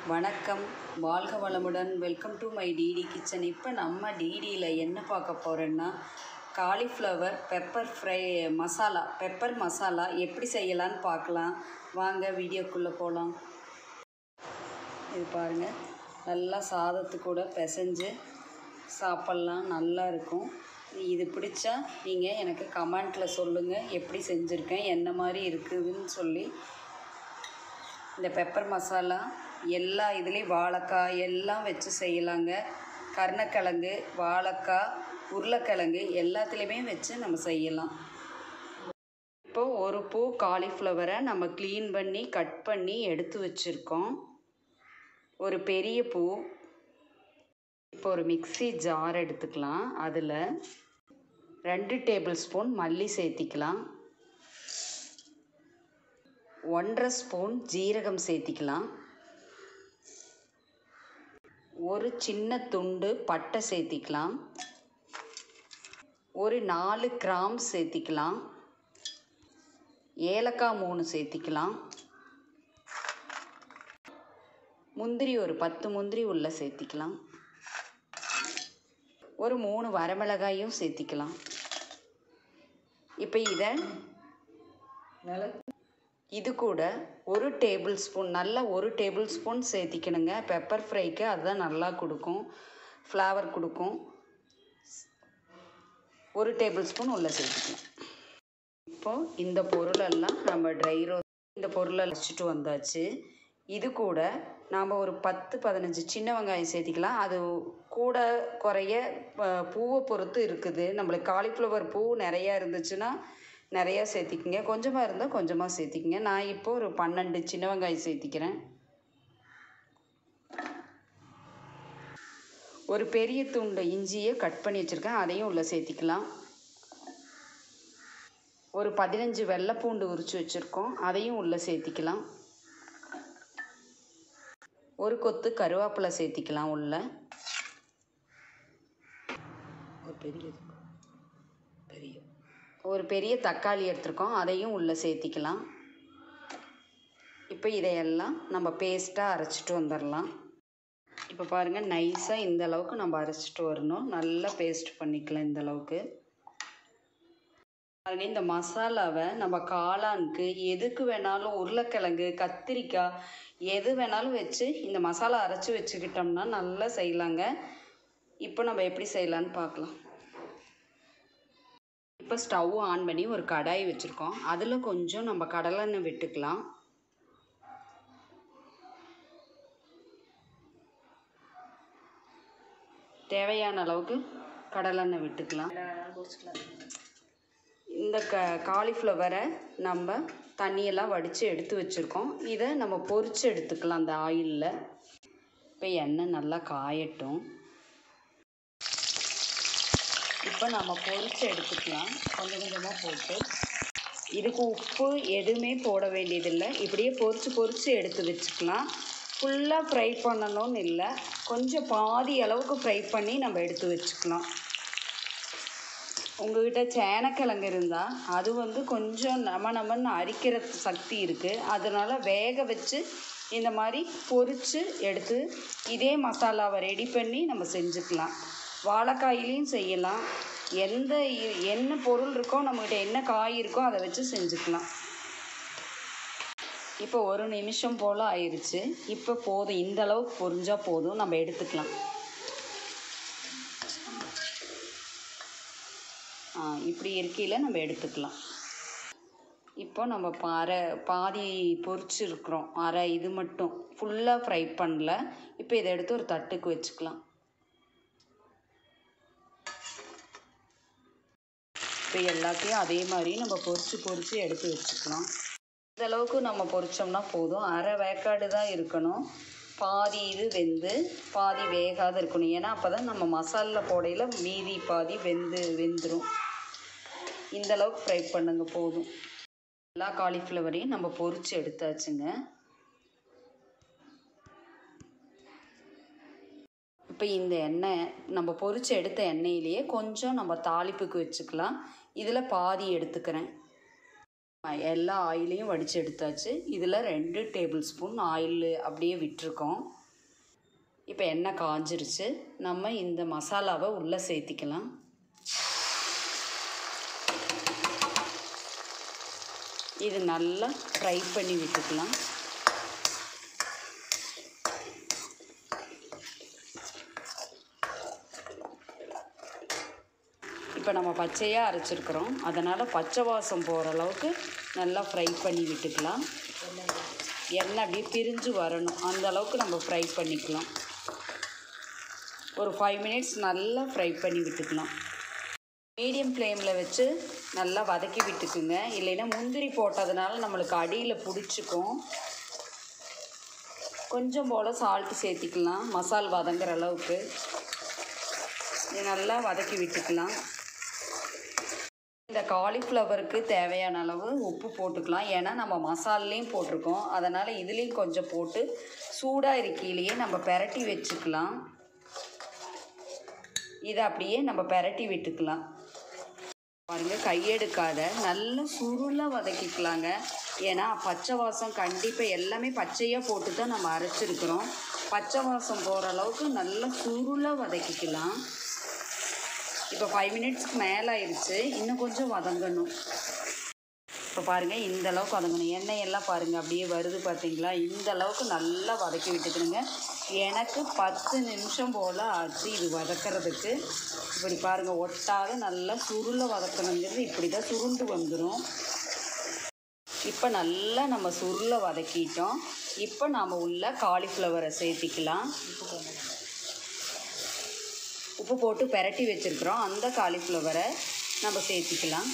வணக்கம் வாழ்க வளமுடன் welcome to my DD kitchen இப்போ நம்ம டிடியில் என்ன பார்க்க போகிறோன்னா cauliflower pepper fry masala pepper masala எப்படி செய்யலான்னு பார்க்கலாம் வாங்க வீடியோக்குள்ளே போகலாம் இது பாருங்கள் நல்லா சாதத்து கூட பிசைஞ்சு சாப்பிட்லாம் நல்லா இருக்கும் இது பிடிச்சா நீங்கள் எனக்கு கமெண்ட்டில் சொல்லுங்கள் எப்படி செஞ்சுருக்கேன் என்ன மாதிரி இருக்குதுன்னு சொல்லி இந்த பெப்பர் மசாலா எல்லா இதுலேயும் வாழைக்காய் எல்லாம் வச்சு செய்யலாங்க கருணக்கிழங்கு வாழைக்காய் உருளைக்கிழங்கு எல்லாத்துலேயுமே வச்சு நம்ம செய்யலாம் இப்போ ஒரு பூ காலிஃப்ளவரை நம்ம க்ளீன் பண்ணி கட் பண்ணி எடுத்து வச்சுருக்கோம் ஒரு பெரிய பூ இப்போ ஒரு மிக்ஸி ஜார் எடுத்துக்கலாம் அதில் ரெண்டு டேபிள் ஸ்பூன் மல்லி சேர்த்திக்கலாம் ஒன்றரை ஸ்பூன் ஜீரகம் சேர்த்திக்கலாம் ஒரு சின்ன துண்டு பட்டை சேர்த்திக்கலாம் ஒரு நாலு கிராம் சேர்த்திக்கலாம் ஏலக்காய் மூணு சேர்த்திக்கலாம் முந்திரி ஒரு பத்து முந்திரி உள்ள சேர்த்திக்கலாம் ஒரு மூணு வரமிளகாயும் சேர்த்திக்கலாம் இப்போ இதை இது கூட ஒரு டேபிள் ஸ்பூன் நல்ல ஒரு டேபிள் ஸ்பூன் சேர்த்திக்கணுங்க பெப்பர் ஃப்ரைக்கு அதுதான் நல்லா கொடுக்கும் ஃப்ளேவர் கொடுக்கும் ஒரு டேபிள் ஸ்பூன் உள்ளே சேர்த்துக்கலாம் இப்போது இந்த பொருளெல்லாம் நம்ம ட்ரை ரோஸ் இந்த பொருளை வச்சுட்டு வந்தாச்சு இது கூட நாம் ஒரு பத்து பதினஞ்சு சின்ன வெங்காயம் சேர்த்திக்கலாம் அது கூட குறைய ப- பூவை பொறுத்து இருக்குது நம்மளுக்கு காலிஃப்ளவர் பூ நிறையா இருந்துச்சுன்னா நிறையா சேர்த்திக்கிங்க கொஞ்சமாக இருந்தால் கொஞ்சமாக சேர்த்திக்கிங்க நான் இப்போ ஒரு பன்னெண்டு சின்ன வெங்காயம் சேர்த்திக்கிறேன் ஒரு பெரிய துண்டு இஞ்சியை கட் பண்ணி வச்சுருக்கேன் அதையும் உள்ளே சேர்த்திக்கலாம் ஒரு பதினஞ்சு வெள்ளைப்பூண்டு உரித்து வச்சுருக்கோம் அதையும் உள்ளே சேர்த்திக்கலாம் ஒரு கொத்து கருவேப்பிலை சேர்த்திக்கலாம் உள்ள ஒரு பெரிய பெரிய ஒரு பெரிய தக்காளி எடுத்திருக்கோம் அதையும் உள்ளே சேர்த்திக்கலாம் இப்போ இதையெல்லாம் நம்ம பேஸ்ட்டாக அரைச்சிட்டு வந்துடலாம் இப்போ பாருங்கள் நைஸாக இந்த அளவுக்கு நம்ம அரைச்சிட்டு வரணும் நல்லா பேஸ்ட் பண்ணிக்கலாம் இந்த அளவுக்கு பாருங்க இந்த மசாலாவை நம்ம காளானுக்கு எதுக்கு வேணாலும் உருளைக்கிழங்கு கத்திரிக்காய் எது வேணாலும் வச்சு இந்த மசாலா அரைச்சி வச்சுக்கிட்டோம்னா நல்லா செய்யலாங்க இப்போ நம்ம எப்படி செய்யலான்னு பார்க்கலாம் இப்போ ஸ்டவ் ஆன் பண்ணி ஒரு கடாய் வச்சுருக்கோம் அதில் கொஞ்சம் நம்ம கடலெண்ணெய் விட்டுக்கலாம் தேவையான அளவுக்கு கடலெண்ணெய் விட்டுக்கலாம் இந்த க காலிஃப்ளவரை நம்ம தண்ணியெல்லாம் வடித்து எடுத்து வச்சுருக்கோம் இதை நம்ம பொரித்து எடுத்துக்கலாம் அந்த ஆயிலில் இப்போ எண்ணெய் நல்லா காயட்டும் இப்போ நம்ம பொரித்து எடுத்துக்கலாம் கொஞ்சம் கொஞ்சமாக போட்டு இதுக்கு உப்பு எதுவுமே போட வேண்டியதில்லை இப்படியே பொரித்து பொரித்து எடுத்து வச்சுக்கலாம் ஃபுல்லாக ஃப்ரை பண்ணணும்னு இல்லை கொஞ்சம் பாதி அளவுக்கு ஃப்ரை பண்ணி நம்ம எடுத்து வச்சுக்கலாம் உங்ககிட்ட சேனக்கிழங்கு இருந்தால் அது வந்து கொஞ்சம் நம்ம நம்மன்னு அரிக்கிற சக்தி இருக்குது அதனால் வேக வச்சு இந்த மாதிரி பொரித்து எடுத்து இதே மசாலாவை ரெடி பண்ணி நம்ம செஞ்சுக்கலாம் வாழைக்காயிலையும் செய்யலாம் எந்த இ- என்ன பொருள் இருக்கோ நம்மக்கிட்ட என்ன காய் இருக்கோ அதை வச்சு செஞ்சுக்கலாம் இப்போ ஒரு நிமிஷம் போல் ஆயிடுச்சு இப்போ போதும் இந்த அளவுக்கு பொரிஞ்சால் போதும் நம்ம எடுத்துக்கலாம் ஆ, இப்படி இருக்கையில் நம்ம எடுத்துக்கலாம் இப்போ நம்ம பா அரை பாதி பொரிச்சிருக்கிறோம் அரை இது மட்டும் ஃபுல்லாக ஃப்ரை பண்ணல இப்போ இதை எடுத்து ஒரு தட்டுக்கு வச்சுக்கலாம் இப்போ எல்லாத்தையும் அதே மாதிரி நம்ம பொரிச்சு பொரிச்சு எடுத்து வச்சுக்கலாம் இந்த அளவுக்கு நம்ம பொரிச்சோம்னா போதும் அரை வேக்காடு தான் இருக்கணும் பாதி இது வெந்து பாதி வேகாத இருக்கணும் ஏன்னா அப்போ தான் நம்ம மசாலில் போடையில் மீதி பாதி வெந்து வெந்துடும் இந்த அளவுக்கு ஃப்ரை பண்ணுங்க போதும் எல்லா காலிஃப்ளவரையும் நம்ம பொரிச்சு எடுத்தாச்சுங்க இப்போ இந்த எண்ணெய் நம்ம பொரிச்சு எடுத்த எண்ணெயிலேயே கொஞ்சம் நம்ம தாளிப்புக்கு வச்சுக்கலாம் இதில் பாதி எடுத்துக்கிறேன் எல்லா ஆயிலையும் வடித்து எடுத்தாச்சு இதில் ரெண்டு டேபிள் ஸ்பூன் ஆயில் அப்படியே விட்டுருக்கோம் இப்போ எண்ணெய் காஞ்சிருச்சு நம்ம இந்த மசாலாவை உள்ளே சேர்த்திக்கலாம் இது நல்லா ஃப்ரை பண்ணி விட்டுக்கலாம் இப்போ நம்ம பச்சையாக அரைச்சிருக்கிறோம் அதனால் பச்சை வாசம் போகிற அளவுக்கு நல்லா ஃப்ரை பண்ணி விட்டுக்கலாம் எண்ணெய் அப்படியே பிரிஞ்சு வரணும் அந்த அளவுக்கு நம்ம ஃப்ரை பண்ணிக்கலாம் ஒரு ஃபைவ் மினிட்ஸ் நல்லா ஃப்ரை பண்ணி விட்டுக்கலாம் மீடியம் ஃப்ளேமில் வச்சு நல்லா வதக்கி விட்டுக்குங்க இல்லைன்னா முந்திரி போட்டதுனால நம்மளுக்கு அடியில் பிடிச்சிக்கும் கொஞ்சம் போல் சால்ட்டு சேர்த்திக்கலாம் மசால் வதங்குற அளவுக்கு இது நல்லா வதக்கி விட்டுக்கலாம் இந்த காலிஃப்ளவருக்கு தேவையான அளவு உப்பு போட்டுக்கலாம் ஏன்னா நம்ம மசாலையும் போட்டிருக்கோம் அதனால் இதுலேயும் கொஞ்சம் போட்டு சூடாக இருக்கையிலேயே நம்ம பெரட்டி வச்சுக்கலாம் இதை அப்படியே நம்ம பெரட்டி விட்டுக்கலாம் பாருங்கள் கையெடுக்காத நல்ல சுருளாக வதக்கிக்கலாங்க ஏன்னா பச்சை வாசம் கண்டிப்பாக எல்லாமே பச்சையாக போட்டு தான் நம்ம அரைச்சிருக்கிறோம் பச்சை வாசம் போகிற அளவுக்கு நல்ல சுருளாக வதக்கிக்கலாம் இப்போ ஃபைவ் மினிட்ஸ்க்கு மேலே ஆயிடுச்சு இன்னும் கொஞ்சம் வதங்கணும் இப்போ பாருங்கள் இந்த அளவுக்கு வதங்கணும் எண்ணெய் எல்லாம் பாருங்கள் அப்படியே வருது பார்த்தீங்களா இந்த அளவுக்கு நல்லா வதக்கி விட்டுக்கணுங்க எனக்கு பத்து நிமிஷம் போல் ஆச்சு இது வதக்கிறதுக்கு இப்படி பாருங்கள் ஒட்டாத நல்லா சுருளை வதக்கணுங்கிறது இப்படி தான் சுருண்டு வந்துடும் இப்போ நல்லா நம்ம சுருளை வதக்கிட்டோம் இப்போ நாம் உள்ள காலிஃப்ளவரை சேர்த்திக்கலாம் உப்பு போட்டு பெரட்டி வச்சுருக்குறோம் அந்த காலிஃப்ளவரை நம்ம சேர்த்திக்கலாம்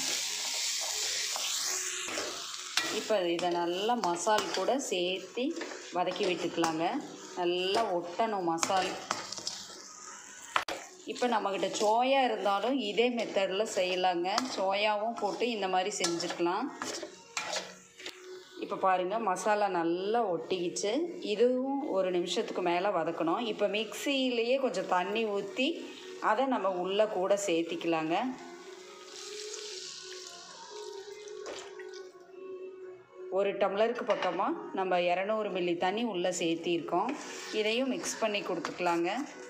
இப்போ இதை நல்லா மசால் கூட சேர்த்து வதக்கி விட்டுக்கலாங்க நல்லா ஒட்டணும் மசால் இப்போ நம்மக்கிட்ட சோயா இருந்தாலும் இதே மெத்தடில் செய்யலாங்க சோயாவும் போட்டு இந்த மாதிரி செஞ்சுக்கலாம் இப்போ பாருங்கள் மசாலா நல்லா ஒட்டிக்கிச்சு இதுவும் ஒரு நிமிஷத்துக்கு மேலே வதக்கணும் இப்போ மிக்சியிலேயே கொஞ்சம் தண்ணி ஊற்றி அதை நம்ம உள்ளே கூட சேர்த்திக்கலாங்க ஒரு டம்ளருக்கு பக்கமாக நம்ம இரநூறு மில்லி தண்ணி உள்ளே சேர்த்திருக்கோம் இதையும் மிக்ஸ் பண்ணி கொடுத்துக்கலாங்க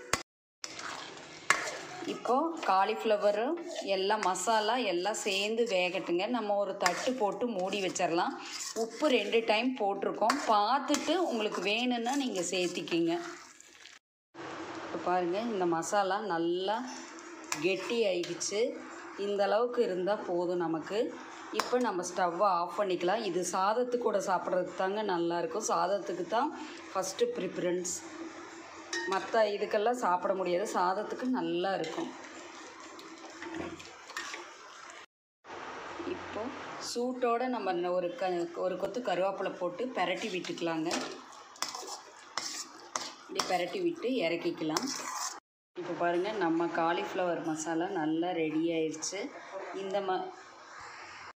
இப்போது காலிஃப்ளவரு எல்லாம் மசாலா எல்லாம் சேர்ந்து வேகட்டுங்க நம்ம ஒரு தட்டு போட்டு மூடி வச்சிடலாம் உப்பு ரெண்டு டைம் போட்டிருக்கோம் பார்த்துட்டு உங்களுக்கு வேணும்னா நீங்கள் சேர்த்திக்கிங்க இப்போ பாருங்கள் இந்த மசாலா நல்லா கெட்டி ஆயிடுச்சு இந்த அளவுக்கு இருந்தால் போதும் நமக்கு இப்போ நம்ம ஸ்டவ்வை ஆஃப் பண்ணிக்கலாம் இது சாதத்துக்கு கூட சாப்பிட்றதுக்கு தாங்க நல்லாயிருக்கும் சாதத்துக்கு தான் ஃபஸ்ட்டு ப்ரிஃபரன்ஸ் மற்ற இதுக்கெல்லாம் சாப்பிட முடியாது சாதத்துக்கு நல்லா இருக்கும் இப்போ சூட்டோட நம்ம ஒரு க ஒரு கொத்து கருவேப்பிலை போட்டு பெரட்டி விட்டுக்கலாங்க இப்படி பெரட்டி விட்டு இறக்கிக்கலாம் இப்போ பாருங்கள் நம்ம காலிஃப்ளவர் மசாலா நல்லா ரெடி ஆயிடுச்சு இந்த ம